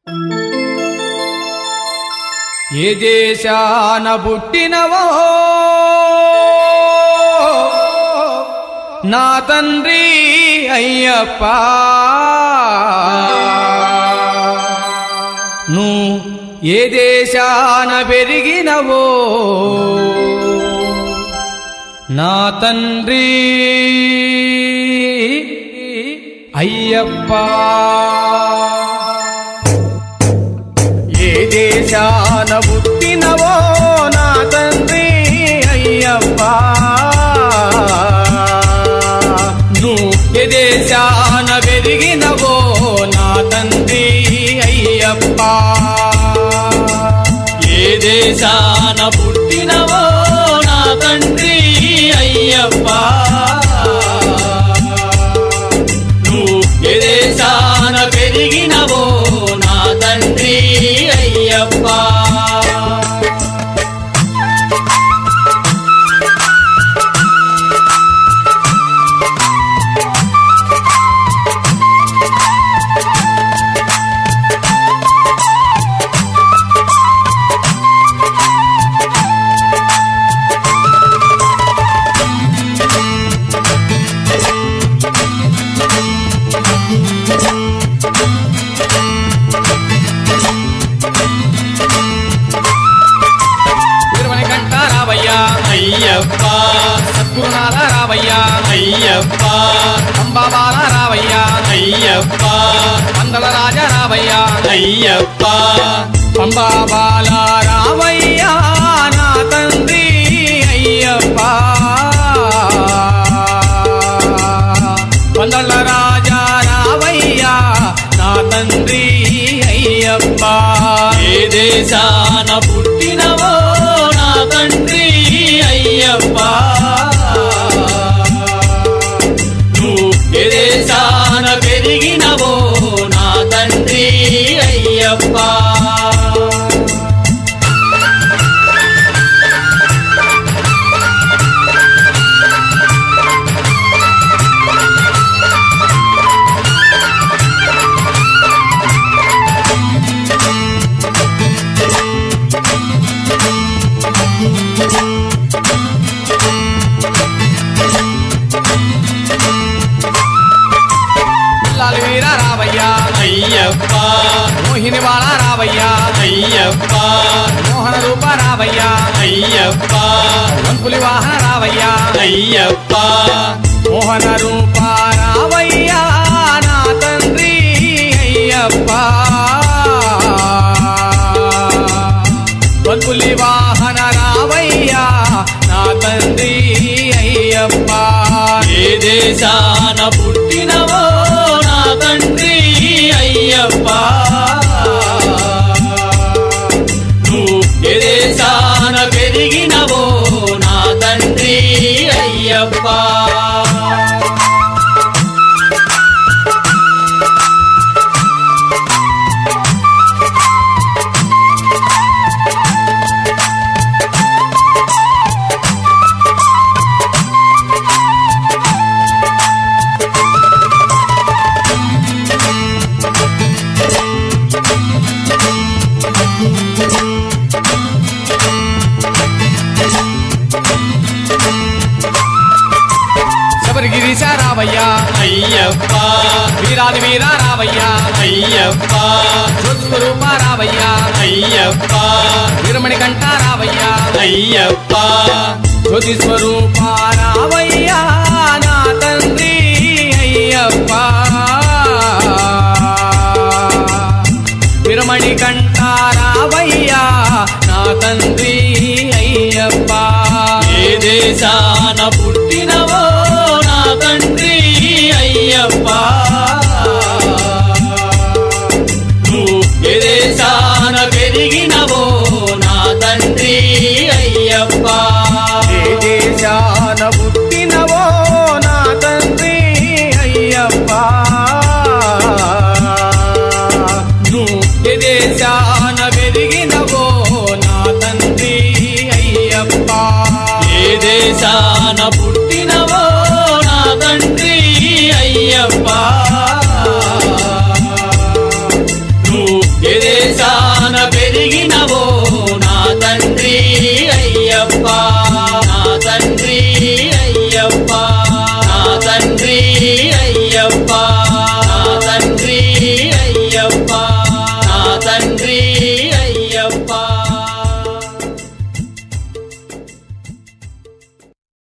ఏ దేశాన పుట్టినవో నా తండ్రి అయ్యప్ప నువ్వు ఏ దేశాన పెరిగినవో నా తండ్రి అయ్యప్ప ఏ దేశాన పుట్టినవో నా తండ్రి అయ్యప్ప నువ్వు ఏ దేశాన పెరిగినవో నా తండ్రి అయ్యప్ప ఏ దేశాన పుట్టినవో నా తండ్రి అయ్యప్ప నువ్వు ఏ దేశాన పెరిగినవో నా తండ్రి అయ్యప్ప తిరుమని కంట రావయ్యా అయ్యప్ప సద్గురునాథ రావయ్యా అయ్యప్ప అంబాబాల రావయ్యా అయ్యప్ప అందల రాజ రావయ్యా అయ్యప్ప అంబాబాల రావయ్యా నా తండ్రి అయ్యప్ప వందల రాజా రావయ్యా నా తండ్రి అయ్యప్ప ఏ దేశాన పుట్టినవో నా తండ్రి అయ్యప్ప నువ్వు ఏ దేశాన పెరిగినవో నా తండ్రి అయ్యప్ప పిల్లాలి వీర రావయ్యా అయ్యప్ప మోహిని బాల రావయ్యా అయ్యప్ప మోహన రూప రావయ్యా అయ్యప్ప వంకులి వాహన రావయ్యా అయ్యప్ప మోహన రూప రావయ్యా నా తండ్రి అయ్యప్ప వంకులి వాహన రావయ్యా నా తండ్రి అయ్యప్ప ఏ దేశాన పుట్టినవో నా తండ్రి అయ్యప్ప నువ్వు ఏ దేశాన పెరిగినవో నా తండ్రి అయ్యప్ప శబరిగిరీశ రావయ్యా అయ్యప్ప వీరాది వీర రావయ్యా అయ్యప్ప జ్యోతి స్వరూప రావయ్యా అయ్యప్ప వీరమణి కంఠ రావయ్యా అయ్యప్ప జ్యోతి స్వరూప రావయ్యా నా తండ్రి అయ్యప్ప వీరమణి కంఠ రావయ్యా నా తండ్రి అయ్యప్ప ఏ దేశాన పుట్టినవో